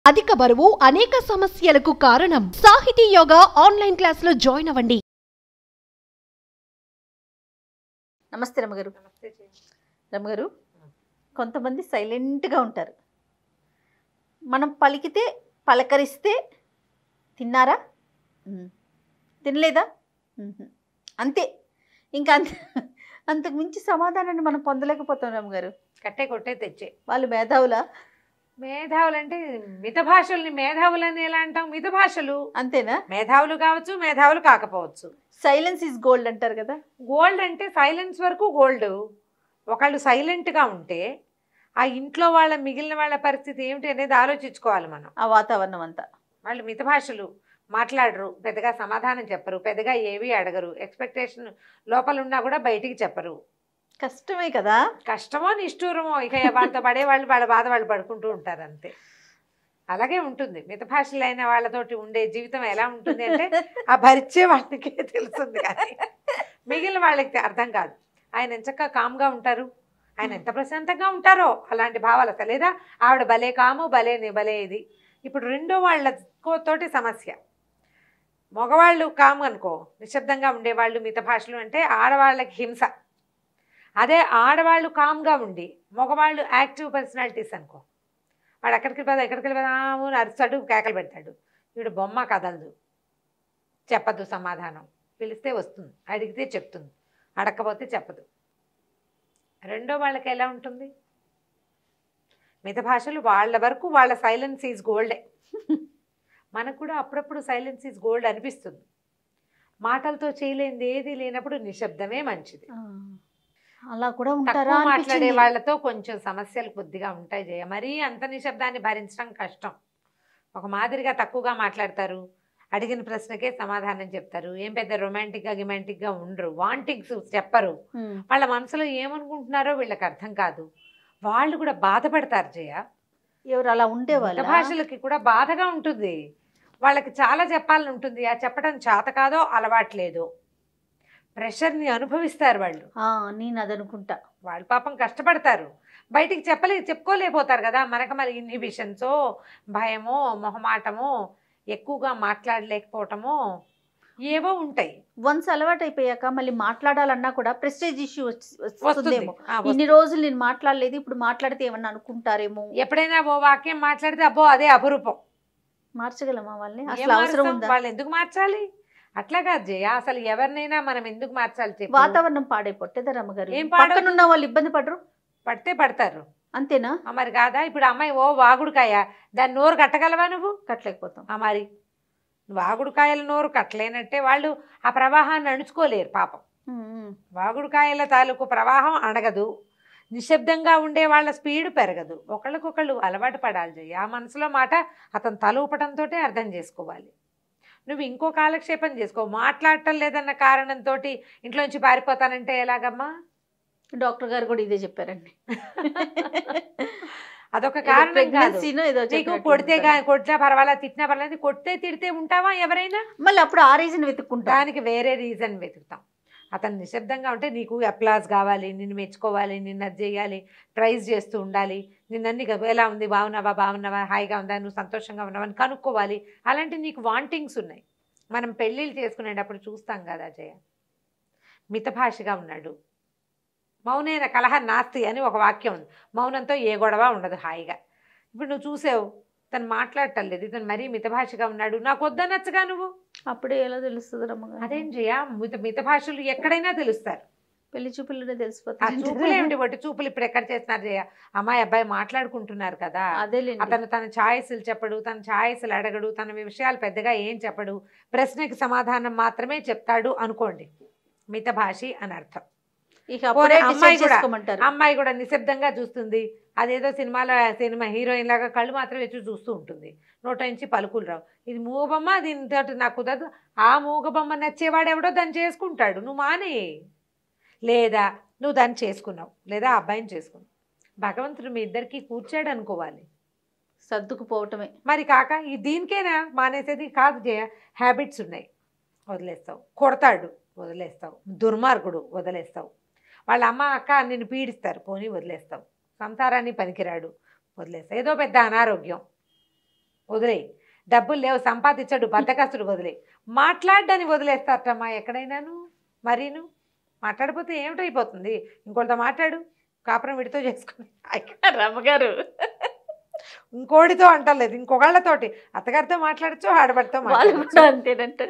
అధిక బరువు అనేక సమస్యలకు కారణం సాహితీ యోగా ఆన్లైన్ క్లాసులో జాయిన్ అవ్వండి నమస్తే రమ్మగారు రమ్మగారు కొంతమంది సైలెంట్గా ఉంటారు మనం పలికితే పలకరిస్తే తిన్నారా మ్మ్. తినలేదా మ్మ్. అంతే ఇంకా అంత అంతకు మించి సమాధానాన్ని మనం పొందలేకపోతాం రమ్మగారు కట్టే కొట్టే తెచ్చే వాళ్ళు మేధావులా మేధావులు అంటే మిత భాషల్ని మేధావులని ఎలా అంటాం మిత భాషలు అంతేనా మేధావులు కావచ్చు మేధావులు కాకపోవచ్చు సైలెన్స్ ఈజ్ గోల్డ్ అంటారు కదా గోల్డ్ అంటే సైలెన్స్ వరకు గోల్డ్ ఒకళ్ళు సైలెంట్గా ఉంటే ఆ ఇంట్లో వాళ్ళ మిగిలిన వాళ్ళ పరిస్థితి ఏమిటి అనేది ఆలోచించుకోవాలి మనం ఆ వాతావరణం అంతా వాళ్ళు మిత భాషలు మాట్లాడరు పెద్దగా సమాధానం చెప్పరు పెద్దగా ఏవి అడగరు ఎక్స్పెక్టేషన్ లోపల ఉన్నా కూడా బయటికి చెప్పరు కష్టమే కదా కష్టమో నిష్ఠూరమో ఇక వాళ్ళతో పడే వాళ్ళు వాళ్ళ బాధ వాళ్ళు పడుకుంటూ ఉంటారు అంతే అలాగే ఉంటుంది మిత భాషలైన వాళ్ళతోటి ఉండే జీవితం ఎలా ఉంటుంది అంటే ఆ భరిచే వాళ్ళకే తెలుస్తుంది కానీ మిగిలిన వాళ్ళకి అర్థం కాదు ఆయన ఎంచక్క కామ్గా ఉంటారు ఆయన ఎంత ప్రశాంతంగా ఉంటారో అలాంటి భావాలు అసలు లేదా ఆవిడ భలే కాము భలే ని- భలే ఇది ఇప్పుడు రెండో వాళ్ళ తోటి సమస్య మగవాళ్ళు కాము అనుకో నిశ్శబ్దంగా ఉండేవాళ్ళు మిత భాషలు అంటే ఆడవాళ్ళకి హింస అదే ఆడవాళ్ళు కామ్గా ఉండి మగవాళ్ళు యాక్టివ్ పర్సనాలిటీస్ అనుకో వాడు ఎక్కడికి వెళ్ళిపోదా ఎక్కడికి వెళ్ళిపోదాము అని అరుస్తాడు కేకలు పెడతాడు వీడు బొమ్మ కదలదు చెప్పదు సమాధానం పిలిస్తే వస్తుంది అడిగితే చెప్తుంది అడగకపోతే చెప్పదు రెండో వాళ్ళకి ఎలా ఉంటుంది మిత భాషలు వాళ్ళ వరకు వాళ్ళ సైలెన్స్ ఈజ్ గోల్డే మనకు కూడా అప్పుడప్పుడు సైలెన్స్ ఈజ్ గోల్డ్ అనిపిస్తుంది మాటలతో చేయలేనిది ఏది లేనప్పుడు నిశ్శబ్దమే మంచిది ఆ, అలా కూడా ఉంటారా తక్కువ మాట్లాడే అనిపించింది. వాళ్ళతో కొంచెం సమస్యలు కొద్దిగా ఉంటాయి జయ మరీ అంత నిశ్శబ్దాన్ని భరించడం కష్టం ఒక మాదిరిగా తక్కువగా మాట్లాడతారు అడిగిన ప్రశ్నకే సమాధానం చెప్తారు ఏం పెద్ద రొమాంటిక్గా గిమాంటిక్గా ఉండరు వాంటింగ్స్ చెప్పరు మ్మ్. వాళ్ళ మనసులో ఏమనుకుంటున్నారో వీళ్ళకి అర్థం కాదు వాళ్ళు కూడా బాధపడతారు జయ ఎవరు అలా మిగతా ఉండేవాళ్ళ భాషలకి కూడా బాధగా ఉంటుంది వాళ్ళకి చాలా చెప్పాలని ఉంటుంది ఆ చెప్పడం చేత కాదో అలవాట్లేదో ప్రెషర్ని అనుభవిస్తారు వాళ్ళు నేను అది అనుకుంటా వాళ్ళు పాపం కష్టపడతారు బయటికి చెప్పలే చెప్పుకోలేకపోతారు కదా మనకు మరి ఇన్హిబిషన్సో భయమో మొహమాటమో ఎక్కువగా మాట్లాడలేకపోవటమో ఏవో ఉంటాయి వన్స్ అలవాటు అయిపోయాక మళ్ళీ మాట్లాడాలన్నా కూడా ప్రెస్టేజ్ ఇష్యూ వస్తుంది వస్తుందేమో ఆ, ఇన్ని వస్తుంది. రోజులు నేను మాట్లాడలేదు ఇప్పుడు మాట్లాడితే ఏమన్నా అనుకుంటారేమో ఎప్పుడైనా ఓ వాక్యం మాట్లాడితే అబ్బో అదే అపురూపం మార్చగలమా వాళ్ళని ఏం అసలు అవసరం మారుస్తాం? ఉందా వాళ్ళు ఎందుకు మార్చాలి అట్లా కాదు జయ అసలు ఎవరినైనా మనం ఎందుకు మార్చాలి చెప్పు వాతావరణం పాడైపోతే రమ్మగారు ఏం పాడవుతుంది? పక్కనున్న వాళ్ళు ఇబ్బంది పడరు పడితే పడతారు అంతేనా ఆ, మరి కాదా ఇప్పుడు అమ్మాయి ఓ వాగుడుకాయ దాన్ని నోరు కట్టగలవా నువ్వు కట్టలేకపోతాం ఆ మరి వాగుడుకాయల నోరు కట్టలేనట్టే వాళ్ళు ఆ ప్రవాహాన్ని అణుచుకోలేరు పాపం ఉమ్, ఉమ్. వాగుడుకాయల తాలూకు ప్రవాహం అణగదు నిశ్శబ్దంగా ఉండే వాళ్ళ స్పీడ్ పెరగదు ఒకళ్ళకొకళ్ళు అలవాటు పడాలి జయ ఆ మనసులో మాట అతను తల ఊపటంతో అర్థం చేసుకోవాలి నువ్వు ఇంకో కాలక్షేపం చేసుకో మాట్లాడటం లేదన్న కారణంతో ఇంట్లోంచి పారిపోతానంటే ఎలాగమ్మా డాక్టర్ గారు కూడా ఇదే చెప్పారండి అదొక ఏదో కారణం కాదు pregnancy-నో ఏదో నీకు చెప్పినట్టు కొడితే ఉంటారు. గా- కొట్టినా పర్వాలేదు తిట్టినా పర్వాలేదు కొడితే తిడితే ఉంటావా ఎవరైనా మళ్ళీ అప్పుడు ఆ రీజన్ వెతుక్కుంటా దానికి వేరే రీజన్ వెతుకుతాం అతను నిశ్శబ్దంగా ఉంటే నీకు అప్లాస్ కావాలి నిన్ను మెచ్చుకోవాలి నిన్ను అది చేయాలి ప్రైజ్ చేస్తూ ఉండాలి నిన్నన్ని ఎలా ఉంది బాగున్నావా బాగున్నావా హాయిగా ఉందా నువ్వు సంతోషంగా ఉన్నావా అని కనుక్కోవాలి అలాంటి నీకు వాంటింగ్స్ ఉన్నాయి మనం పెళ్ళిళ్ళు చేసుకునేటప్పుడు చూస్తాం కదా జయ మితభాషగా ఉన్నాడు మౌనైన కలహ నాస్తి అని ఒక వాక్యం ఉంది మౌనంతో ఏ గొడవ ఉండదు హాయిగా ఇప్పుడు నువ్వు చూసావు తను మాట్లాడటం లేదు ఇతను మరీ మితభాషగా ఉన్నాడు నాకు వద్దనొచ్చగా నువ్వు అప్పుడే ఎలా తెలుస్తుంది రమ్మగారు అదేం జయ మిత మిత భాషలు ఎక్కడైనా తెలుస్తారు పెళ్లి చూపులోనే ఆ తెలిసిపోతుంది చూపులు ఏమిటి ఒట్టి చూపులు ఇప్పుడు ఎక్కడ చేస్తున్నారు జయ అమ్మాయి అబ్బాయి మాట్లాడుకుంటున్నారు కదా అదేలేండి అతను తన ఛాయిస్లు చెప్పడు తన ఛాయిస్లు అడగడు తన విషయాలు పెద్దగా ఏం చెప్పడు ప్రశ్నకి సమాధానం మాత్రమే చెప్తాడు అనుకోండి మిత భాషి అని అర్థం ఇక అప్పుడే పోనీ అమ్మాయి decide కూడా- చేసుకోమంటారు అమ్మాయి కూడా నిశ్శబ్దంగా చూస్తుంది అదేదో సినిమాలో సినిమా హీరోయిన్ లాగా కళ్ళు మాత్రం ఎచ్చు చూస్తూ ఉంటుంది నోట నుంచి పలుకులు రావు ఇది మూగబొమ్మ దీనితో నాకు కుదరదు ఆ మూగబొమ్మ నచ్చేవాడెవడో దాన్ని చేసుకుంటాడు నువ్వు మానే లేదా నువ్వు దాన్ని చేసుకున్నావు లేదా ఆ అబ్బాయిని చేసుకున్నావు భగవంతుడు మీ ఇద్దరికి కూర్చాడు అనుకోవాలి సర్దుకుపోవటమే మరి కాక ఈ దీనికేనా మానేసేది కాదు జయ హ్యాబిట్స్ ఉన్నాయి వదిలేస్తావు కొడతాడు వదిలేస్తావు దుర్మార్గుడు వదిలేస్తావు వాళ్ళ అమ్మ అక్క నిన్ను పీడిస్తారు పోనీ వదిలేస్తావు సంసారాన్ని పనికిరాడు వదిలేస్తావు ఏదో పెద్ద అనారోగ్యం వదిలేయి డబ్బులు లేవు సంపాదించాడు బద్దకస్తుడు వదిలే మాట్లాడడానికి వదిలేస్తారమ్మా ఎక్కడైనాను మరీను మాట్లాడిపోతే ఏమిటైపోతుంది ఇంకోటితో మాట్లాడు కాపురం విడితో చేసుకుని రమ్మగారు ఇంకోటితో అంటలేదు ఇంకొకళ్ళతోటి అత్తగారితో మాట్లాడచ్చు ఆడబడితో వాళ్ళు మాట్లాడచ్చు కూడా అంతేనంటే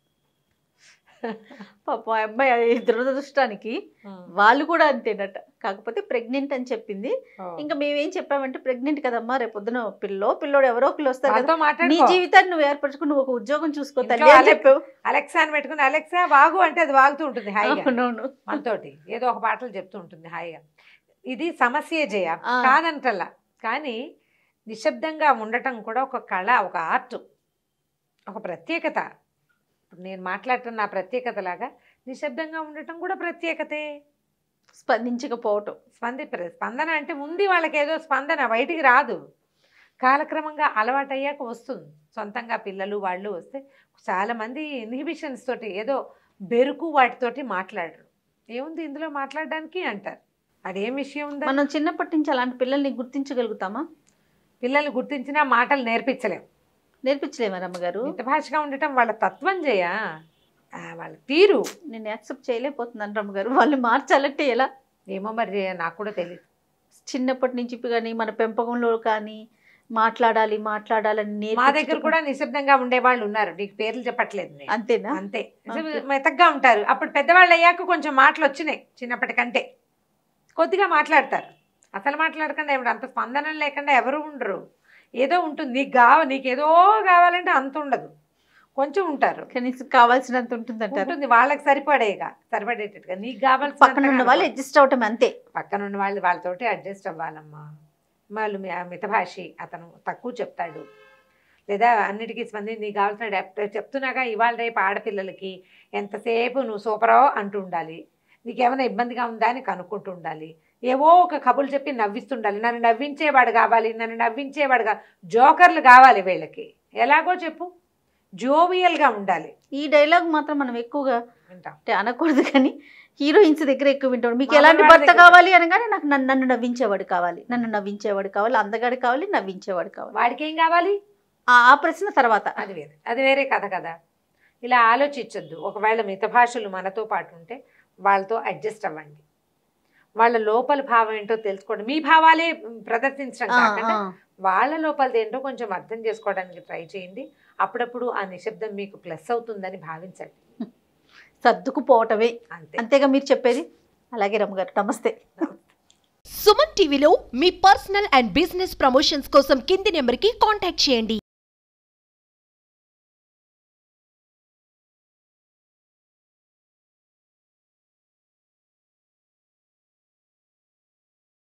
పాప ఆ అమ్మాయి దురదృష్టానికి వాళ్ళు కూడా అంతేనట కాకపోతే ప్రెగ్నెంట్ అని చెప్పింది ఇంకా మేమేం చెప్పామంటే ప్రెగ్నెంట్ కదమ్మా రేపు పొద్దున పిల్లో పిల్లోడు ఎవరో ఒకరు వస్తారు కదా వాళ్ళతో నీ మాట్లాడుకో జీవితాన్ని నువ్వు ఏర్పరచుకుని నువ్వు ఒక ఉద్యోగం చూసుకో ఇంట్లో తల్లి అని అలెక్- చెప్పావు అలెక్సా అని పెట్టుకుని అలెక్సా వాగు అంటే అది వాగుతూ ఉంటుంది హాయిగా అవునవును మనతోటి ఏదో ఒక పాటలు చెప్తూ ఉంటుంది హాయిగా ఇది సమస్య జయ ఆ. కాదంటల్లా కానీ నిశ్శబ్దంగా ఉండటం కూడా ఒక కళ ఒక ఆర్ట్ ఒక ప్రత్యేకత ఇప్పుడు నేను మాట్లాడుతున్న నా ప్రత్యేకత లాగా నిశ్శబ్దంగా ఉండటం కూడా ప్రత్యేకతే స్పందించకపోవటం స్పంది ప్ర- స్పందన అంటే ఉంది వాళ్ళకి ఏదో స్పందన బయటికి రాదు కాలక్రమంగా అలవాటయ్యాక వస్తుంది సొంతంగా పిల్లలు వాళ్ళు వస్తే చాలామంది ఇన్హిబిషన్స్ తోటి ఏదో బెరుకు వాటితోటి మాట్లాడరు ఏముంది ఇందులో మాట్లాడడానికి అంటారు అదేం విషయం ఉందా మనం చిన్నప్పటి నుంచి అలాంటి పిల్లల్ని గుర్తించగలుగుతామా పిల్లల్ని గుర్తించినా మాటలు నేర్పించలేం నేర్పించలేమా రమ్మగారు మిత భాషగా ఉండటం వాళ్ళ తత్వం చేయ వాళ్ళ తీరు నేను యాక్సెప్ట్ చేయలేకపోతున్నాను రమ్మగారు వాళ్ళు మార్చాలంటే ఎలా ఏమో మరి జయ, నాకు కూడా తెలియదు చిన్నప్పటి నుంచి కానీ మన పెంపకంలో కానీ మాట్లాడాలి మాట్లాడాలని మా నేర్పించటం- దగ్గర కూడా నిశ్శబ్దంగా ఉండేవాళ్ళు ఉన్నారు నీకు పేర్లు చెప్పట్లేదు నేను అంతేనా అంతే ఓకే. మెతగ్గా ఉంటారు అప్పుడు పెద్దవాళ్ళు అయ్యాక కొంచెం మాటలు వచ్చినాయి చిన్నప్పటికంటే కొద్దిగా మాట్లాడతారు అసలు మాట్లాడకుండా ఏమిటి అంత స్పందన లేకుండా ఎవరు ఉండరు ఏదో ఉంటుంది నీకు కావ నీకు ఏదో కావాలంటే అంత ఉండదు కొంచెం ఉంటారు కనీసం కావాల్సినంత ఉంటుందంటారు ఉంటుంది వాళ్ళకి సరిపడేగా సరిపడేటట్టుగా నీకు కావాల్సిన పక్కన ఉన్న వాళ్ళు అడ్జస్ట్ అవటం అంతే పక్కన ఉన్న వాళ్ళు వాళ్ళతోటి అడ్జస్ట్ అవ్వాలమ్మా వాళ్ళు మీ- ఆ మితభాషి అతను తక్కువ చెప్తాడు లేదా అన్నిటికీ స్పందించి నీకు కావాల్సిన డెప్- చెప్తున్నాగా ఇవాళ రేపు ఆడపిల్లలకి ఎంతసేపు నువ్వు సూపరో అంటూ ఉండాలి నీకేమైనా ఇబ్బందిగా ఉందా అని కనుక్కుంటూ ఉండాలి ఏవో ఒక కబుర్లు చెప్పి నవ్విస్తుండాలి నన్ను నవ్వించేవాడు కావాలి నన్ను నవ్వించేవాడు కా జోకర్లు కావాలి వీళ్ళకి ఎలాగో చెప్పు జోవియల్గా ఉండాలి ఈ డైలాగ్ మాత్రం మనం ఎక్కువగా వింటాం అంటే అనకూడదు కానీ హీరోయిన్స్ దగ్గర ఎక్కువ వింటాడు మీకు మామూలు ఎలాంటి వాళ్ళ భర్త దగ్గర. కావాలి అనగానే నాకు నన్ను నన్ను నవ్వించేవాడు కావాలి నన్ను నవ్వించేవాడు కావాలి అందగాడు కావాలి నవ్వించేవాడు కావాలి వాడికి ఏం కావాలి ఆ ఆ ప్రశ్న తర్వాత అది వేరే అది వేరే కథ కదా ఇలా ఆలోచించొద్దు ఒకవేళ మిత భాషలు మనతో పాటు ఉంటే వాళ్ళతో అడ్జస్ట్ అవ్వండి వాళ్ళ లోపల భావం ఏంటో తెలుసుకోండి మీ భావాలే ప్రదర్శించడం ఆ, కాకుండా ఆ. వాళ్ళ లోపలది ఏంటో కొంచెం అర్థం చేసుకోవడానికి ట్రై చేయండి అప్పుడప్పుడు ఆ నిశ్శబ్దం మీకు ప్లస్ అవుతుందని భావించండి సర్దుకుపోవటమే అంతే అంతేగా మీరు చెప్పేది అలాగే రమ్మగారు నమస్తే సుమన్ టీవీలో మీ పర్సనల్ అండ్ బిజినెస్ ప్రమోషన్స్ కోసం కింది నెంబర్కి కాంటాక్ట్ చేయండి